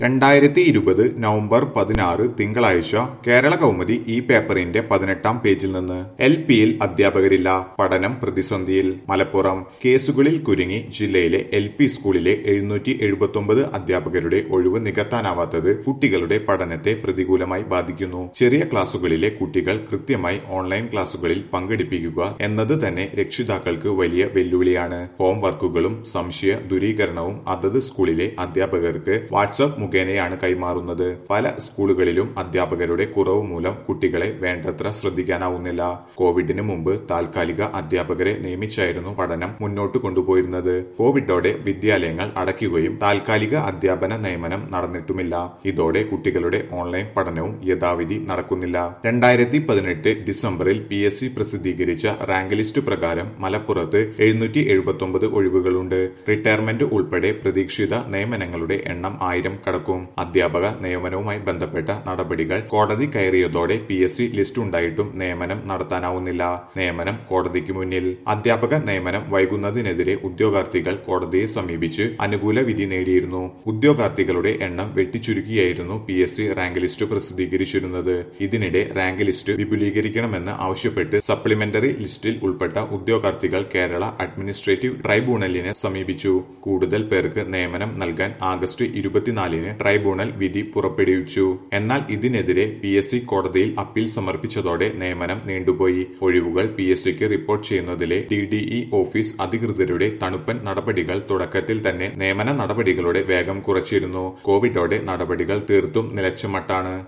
രണ്ടായിരത്തി ഇരുപത് നവംബർ പതിനാറ് തിങ്കളാഴ്ച കേരള കൗമുദി ഈ പേപ്പറിന്റെ പതിനെട്ടാം പേജിൽ നിന്ന് എൽ പിയിൽ അധ്യാപകരില്ല പഠനം പ്രതിസന്ധിയിൽ മലപ്പുറം കേസുകളിൽ കുരുങ്ങി ജില്ലയിലെ എൽ പി സ്കൂളിലെ എഴുന്നൂറ്റി എഴുപത്തൊമ്പത് അധ്യാപകരുടെ ഒഴിവ് നികത്താനാവാത്തത് കുട്ടികളുടെ പഠനത്തെ പ്രതികൂലമായി ബാധിക്കുന്നു ചെറിയ ക്ലാസുകളിലെ കുട്ടികൾ കൃത്യമായി ഓൺലൈൻ ക്ലാസുകളിൽ പങ്കെടുപ്പിക്കുക എന്നത് തന്നെ രക്ഷിതാക്കൾക്ക് വലിയ വെല്ലുവിളിയാണ് ഹോം വർക്കുകളും സംശയ ദൂരീകരണവും അതത് സ്കൂളിലെ അധ്യാപകർക്ക് വാട്സ്ആപ്പ് മുഖേനയാണ് കൈമാറുന്നത് പല സ്കൂളുകളിലും അധ്യാപകരുടെ കുറവ് മൂലം കുട്ടികളെ വേണ്ടത്ര ശ്രദ്ധിക്കാനാവുന്നില്ല കോവിഡിന് മുമ്പ് താൽക്കാലിക അധ്യാപകരെ നിയമിച്ചായിരുന്നു പഠനം മുന്നോട്ട് കൊണ്ടുപോയിരുന്നത് കോവിഡോടെ വിദ്യാലയങ്ങൾ അടയ്ക്കുകയും താൽക്കാലിക അധ്യാപന നിയമനം നടന്നിട്ടുമില്ല ഇതോടെ കുട്ടികളുടെ ഓൺലൈൻ പഠനവും യഥാവിധി നടക്കുന്നില്ല രണ്ടായിരത്തി പതിനെട്ട് ഡിസംബറിൽ പി എസ് സി പ്രസിദ്ധീകരിച്ച റാങ്ക് ലിസ്റ്റ് പ്രകാരം മലപ്പുറത്ത് എഴുന്നൂറ്റി എഴുപത്തൊമ്പത് ഒഴിവുകളുണ്ട് റിട്ടയർമെന്റ് ഉൾപ്പെടെ പ്രതീക്ഷിത നിയമനങ്ങളുടെ എണ്ണം ആയിരം കടക്കും അധ്യാപക നിയമനവുമായി ബന്ധപ്പെട്ട നടപടികൾ കോടതി കയറിയതോടെ പി എസ് സി ലിസ്റ്റ് ഉണ്ടായിട്ടും നിയമനം നടത്താനാവുന്നില്ല നിയമനം കോടതിക്ക് മുന്നിൽ അധ്യാപക നിയമനം വൈകുന്നതിനെതിരെ ഉദ്യോഗാർത്ഥികൾ കോടതിയെ സമീപിച്ച് അനുകൂല വിധി നേടിയിരുന്നു ഉദ്യോഗാർത്ഥികളുടെ എണ്ണം വെട്ടിച്ചുരുക്കിയായിരുന്നു P S C rank list പ്രസിദ്ധീകരിച്ചിരുന്നത് ഇതിനിടെ റാങ്ക് ലിസ്റ്റ് വിപുലീകരിക്കണമെന്ന് ആവശ്യപ്പെട്ട് സപ്ലിമെന്ററി ലിസ്റ്റിൽ ഉൾപ്പെട്ട ഉദ്യോഗാർത്ഥികൾ കേരള അഡ്മിനിസ്ട്രേറ്റീവ് ട്രൈബ്യൂണലിനെ സമീപിച്ചു കൂടുതൽ പേർക്ക് നിയമനം നൽകാൻ ആഗസ്റ്റ് ഇരുപത്തിനാലിന് ട്രൈബ്യൂണൽ വിധി പുറപ്പെടുവിച്ചു എന്നാൽ ഇതിനെതിരെ പി എസ് സി കോടതിയിൽ അപ്പീൽ സമർപ്പിച്ചതോടെ നിയമനം നീണ്ടുപോയി ഒഴിവുകൾ പി എസ് സിക്ക് റിപ്പോർട്ട് ചെയ്യുന്നതിലെ ഡി ഡി ഇ ഓഫീസ് അധികൃതരുടെ തണുപ്പൻ നടപടികൾ തുടക്കത്തിൽ തന്നെ നിയമന നടപടികളുടെ വേഗം കുറച്ചിരുന്നു കോവിഡോടെ നടപടികൾ തീർത്തും നിലച്ച മട്ടാണ്